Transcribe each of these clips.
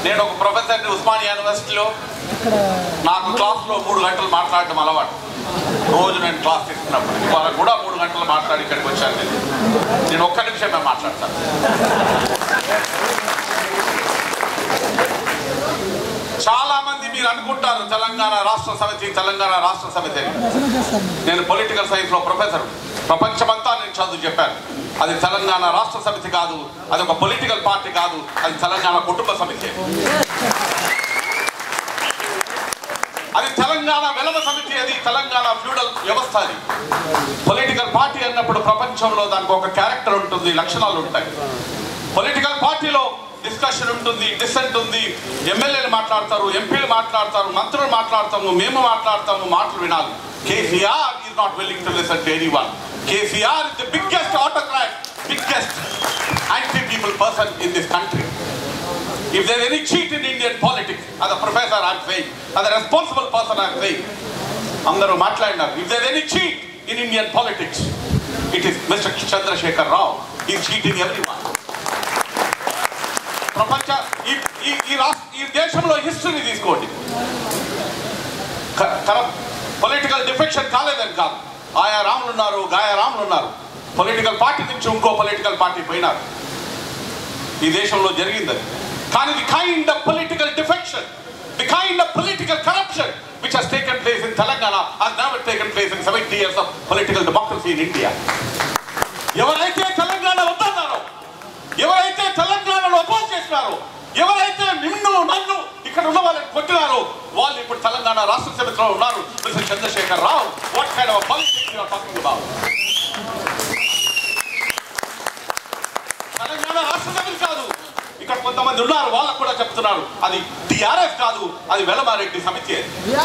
నేను ఒక ప్రొఫెసర్ని ఉస్మానియా యూనివర్సిటీలో నాకు క్లాస్లో మూడు గంటలు మాట్లాడటం అలవాటు రోజు నేను క్లాస్ తీసుకున్నప్పుడు ఇవాళ కూడా మూడు గంటలు మాట్లాడి ఇక్కడికి వచ్చాను నేను నేను ఒక్క నిమిషమే మాట్లాడతాను చాలా మంది మీరు అనుకుంటారు తెలంగాణ రాష్ట్ర సమితి తెలంగాణ రాష్ట్ర సమితి అని. నేను పొలిటికల్ సైన్స్ లో ప్రొఫెసర్ ప్రపంచమంతా నేను చదువు చెప్పాను అది తెలంగాణ రాష్ట్ర సమితి కాదు అది ఒక పొలిటికల్ పార్టీ కాదు అది తెలంగాణ కుటుంబ సమితి అది తెలంగాణ వెలమ సమితి అది తెలంగాణ ఫ్యూడల్ వ్యవస్థ అది పొలిటికల్ పార్టీ అన్నప్పుడు ప్రపంచంలో దానికి ఒక క్యారెక్టర్ ఉంటుంది లక్షణాలు ఉంటాయి పొలిటికల్ పార్టీలో డిస్కషన్ ఉంటుంది డిసెంట్ ఉంది ఎమ్మెల్యేలు మాట్లాడతారు ఎంపీలు మాట్లాడతారు మంత్రులు మాట్లాడతాము మేము మాట్లాడతాము మాటలు వినాలి KCR is not willing to listen to anyone KCR is the biggest autocrat biggest anti people person in this country If there's any cheat in Indian politics, as a professor I'm saying, as a responsible person I'm saying, అందరూ మాట్లాడినారు if there any cheat in Indian politics it is mister Chandrashekar Rao ఈ cheating every one ప్రపంచ ఈ ఈ- ఈ రాష్ట్ర ఈ దేశంలో హిస్టరీ తీసుకోండి పొలిటికల్ డిఫెక్షన్ కాలేదని కాదు ఆయా రాములు ఉన్నారు గాయా రాములు ఉన్నారు పొలిటికల్ పార్టీ నుంచి ఇంకో పొలిటికల్ పార్టీ పోయినారు ఈ దేశంలో జరిగింది అది కానీ the kind of political defection the kind of political corruption which has taken place in Telangana has never taken place in seventy years of political democracy in India ఎవరైతే తెలంగాణ వద్దన్నారో ఎవరైతే తెలంగాణలో అపోజ్ చేసినారో ఎవరైతే నిన్ను నన్ను ఇక్కడ ఉన్న వాళ్ళని కొట్టినారో వాళ్ళు ఇప్పుడు తెలంగాణ రాష్ట్ర సమితిలో ఉన్నారు mister Chandrashekar Rao what kind of politics you are talking about Telangana Rashtra Samithi కాదు ఇక్కడ కొంతమంది ఉన్నారు వాళ్ళకు కూడా చెప్తున్నారు అది టిఆర్ఎస్ కాదు అది వెలమారెడ్డి సమితి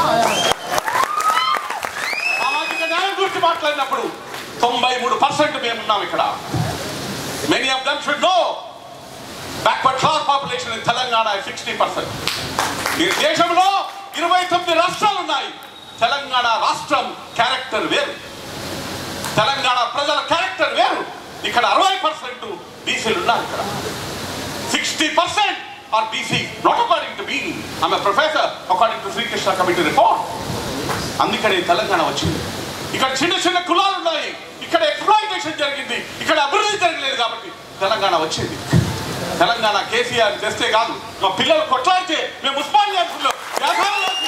సామాజిక న్యాయం గురించి మాట్లాడినప్పుడు తొంభై మూడు పర్సెంట్ మేమున్నాం ఇక్కడ many of them should know backward class population in Telangana sixty percent ఈ దేశంలో ఇరవై తొమ్మిది రాష్ట్రాలు ఉన్నాయి తెలంగాణ రాష్ట్రం క్యారెక్టర్ వేరు తెలంగాణ ప్రజల క్యారెక్టర్ వేరు ఇక్కడ అరవై పర్సెంట్ బీసీలు ఉన్నారు ఇక్కడ sixty percent are BC not according to me ఆమె professor according to Srikrishna committee report అందుకనే తెలంగాణ వచ్చింది ఇక్కడ చిన్న చిన్న కులాలు ఉన్నాయి ఇక్కడ ఎక్స్ప్లాయిటేషన్ జరిగింది ఇక్కడ అభివృద్ధి జరగలేదు కాబట్టి తెలంగాణ వచ్చింది తెలంగాణ కేసీఆర్ తెస్తే కాదు మా పిల్లలు కొట్లాడితే మేము ఉస్మానియా స్కూల్లో వ్యాసాలు రాసి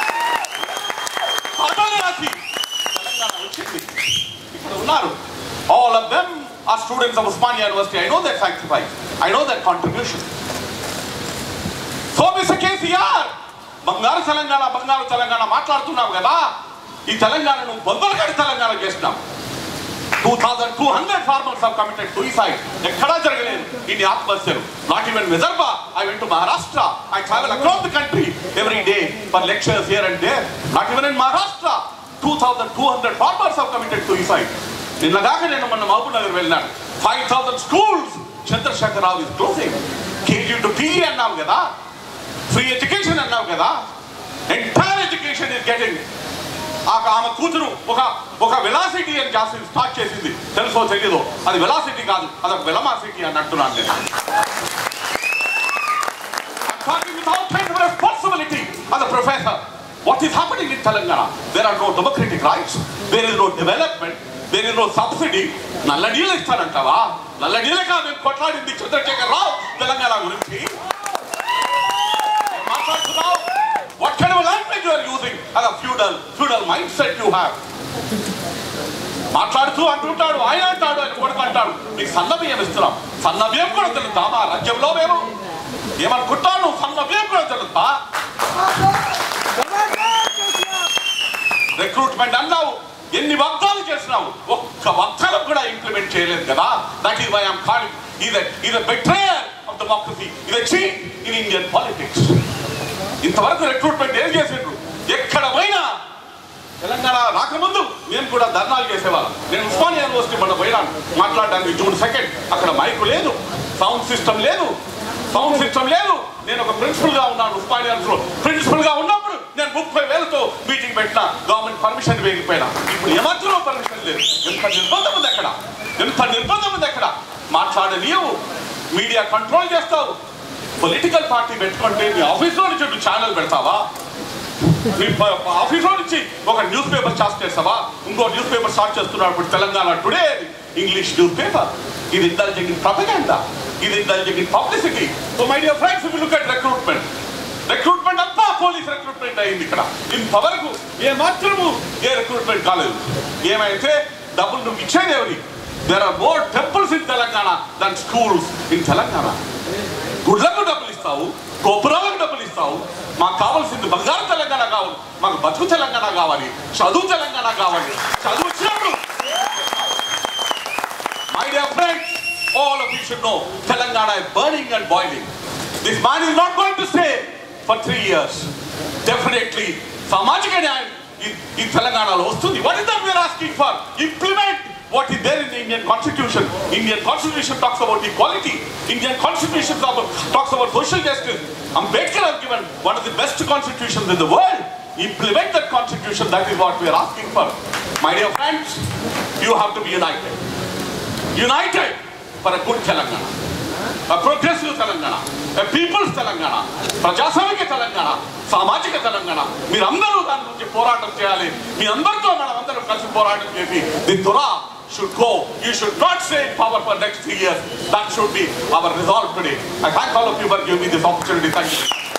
పాఠాలు రాసి తెలంగాణ వచ్చింది ఇక్కడ ఉన్నారు all of them are students of Osmania university I know that sacrifice I know that contribution so mister KCR బంగారు తెలంగాణ బంగారు తెలంగాణ మాట్లాడుతున్నావు కదా ఈ తెలంగాణను బొందలగడి తెలంగాణ చేసినాం two thousand two hundred farmers have committed suicide ఎక్కడా జరగలేదు ఇన్ని ఆత్మహత్యలు not even Vidarbha I went to Maharashtra I travel across the country every day for lectures here and there not even in Maharashtra two thousand two hundred farmers have committed suicide నిన్నగాక నేను మొన్న Mahabubnagar వెళ్ళాను five thousand schools Chandrashekar Rao is closing KG to PG అన్నావు కదా free education అన్నావు కదా entire education is getting ఆమె కూతురు ఒక ఒక వెలాసిటీ అని చేసి స్టార్ట్ చేసింది తెలుసో తెలీదో అది వెలాసిటీ కాదు అది ఒక వెలమాసిటీ అని అంటున్నాను నేను I'm talking without kind of responsibility as a professor. What is happening in Telangana? There are no democratic rights. There is no development. There is no subsidy. నల్ల నీళ్ళు ఇస్తానంటావా నల్ల నీళ్ళ కాదు కొట్లాడింది చంద్రశేఖర్ రావు తెలంగాణ గురించి మాట్లాడుతున్నావు What kind of language you are using as a feudal, feudal mindset you have? మాట్లాడుతూ అంటుంటాడు ఆయన అంటాడు ఆయన కొడుకు అంటాడు నీకు సన్న బియ్యం ఇస్తున్నాం సన్న బియ్యం కూడా తెలుస్తా మా రాజ్యంలో మేము ఏమనుకుంటాను సన్న బియ్యం కూడా తెలుస్తా రిక్రూట్మెంట్ అన్నావు ఎన్ని వాగ్దాలు చేసినావు ఒక్క వాగ్దానం కూడా ఇంప్లిమెంట్ చేయలేదు కదా that is why I'm calling ఇది ఇది బెట్రేయర్ ఆఫ్ డెమోక్రసీ ఇది చీట్ ఇన్ ఇండియన్ పాలిటిక్స్ ఇంతవరకు రిక్రూట్మెంట్ ఏం చేసిండ్రు ఎక్కడ పోయినా తెలంగాణ రాకముందు మేము కూడా ధర్నాలు చేసేవాళ్ళం నేను ఉస్మానియా యూనివర్సిటీ మొన్న పోయినాను మాట్లాడడానికి జూన్ సెకండ్ అక్కడ మైకు లేదు సౌండ్ సిస్టమ్ లేదు సౌండ్ సిస్టమ్ లేదు నేను ఒక ప్రిన్సిపల్ గా ఉన్నాను ఉస్మానియా ప్రిన్సిపల్ గా ఉన్నప్పుడు నేను ముప్పై వేలతో మీటింగ్ పెట్టిన గవర్నమెంట్ పర్మిషన్ వేగిపోయినా ఇప్పుడు ఏమాత్రం పర్మిషన్ లేదు ఎంత నిర్బంధం ఉంది అక్కడ ఎంత నిర్బంధం ఉంది అక్కడ మాట్లాడనీయవు మీడియా కంట్రోల్ చేస్తావు పొలిటికల్ పార్టీ పెట్టుకుంటే నీ ఆఫీస్లో నుంచి నువ్వు ఛానల్ పెడతావా నీ ప- ప- ఆఫీస్లో నుంచి ఒక న్యూస్ పేపర్ స్టార్ట్ చేస్తావా ఇంకో న్యూస్ పేపర్ స్టార్ట్ చేస్తున్నాడు ఇప్పుడు Telangana today English news paper ఇది ఇంటెలిజెంట్ ఇన్ ప్రొపగండా ఇది intelligent in publicity so my dear friends we look at recruitment recruitment అంతా పోలీస్ రిక్రూట్మెంట్ అయింది ఇక్కడ ఇంతవరకు ఏ మాత్రము ఏ రిక్రూట్మెంట్ కాలేదు ఏమైతే డబ్బులు నువ్వు ఇచ్చేది ఎవరి there are more temples in Telangana than schools in Telangana గుడ్లకు డబ్బులు ఇస్తావు గోపురాలకు డబ్బులు ఇస్తావు మాకు కావాల్సింది బంగారు తెలంగాణ కావాలి మాకు బతుకు తెలంగాణ కావాలి చదువు తెలంగాణ కావాలి చదువు వచ్చినప్పుడు My dear friends, all of you should know Telangana is burning and boiling. This man is not going to stay for three years. Definitely, సామాజిక న్యాయం ఈ- ఈ తెలంగాణలో వస్తుంది what is that we are asking for implement what is there in the Indian constitution Indian constitution talks about equality Indian constitution talks about social justice Ambedkar has given one of the best constitutions in the world implement that constitution that is what we are asking for my dear friends you have to be united united for a good Telangana, a progressive Telangana, a people's Telangana, ప్రజాస్వామిక తెలంగాణ సామాజిక తెలంగాణ మీరందరూ దాని గురించి పోరాటం చేయాలి మీ అందరితో మనం అందరం కలిసి పోరాటం చేసి ది దురా should go. You should not stay in power for next three years. That should be our resolve today. I thank all of you for giving me this opportunity. Thank you.